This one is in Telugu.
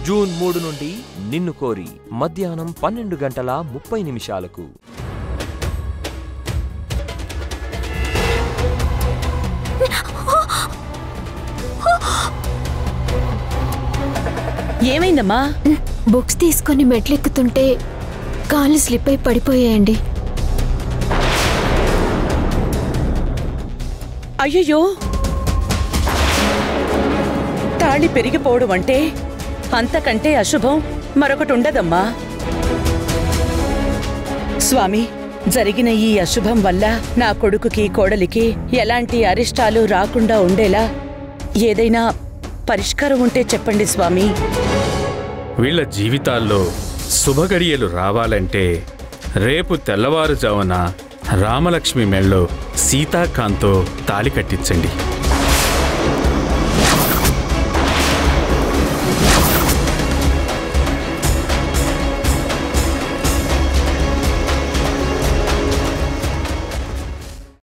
జూన్ మూడు నుండి నిన్ను కోరి మధ్యాహ్నం పన్నెండు గంటల ముప్పై నిమిషాలకు ఏమైందమ్మా బుక్స్ తీసుకొని మెట్లెక్కుతుంటే కాళ్ళు స్లిప్ అయి పడిపోయాయండి అయ్యయ్యో తాళి పెరిగిపోవడం అంటే అంతకంటే అశుభం మరొకటి ఉండదమ్మా స్వామి జరిగిన ఈ అశుభం వల్ల నా కొడుకుకి కోడలికి ఎలాంటి అరిష్టాలు రాకుండా ఉండేలా ఏదైనా పరిష్కారం ఉంటే చెప్పండి స్వామి వీళ్ళ జీవితాల్లో శుభగడియలు రావాలంటే రేపు తెల్లవారుజామున రామలక్ష్మి మెళ్ళో సీతాకాంత్తో తాళి కట్టించండి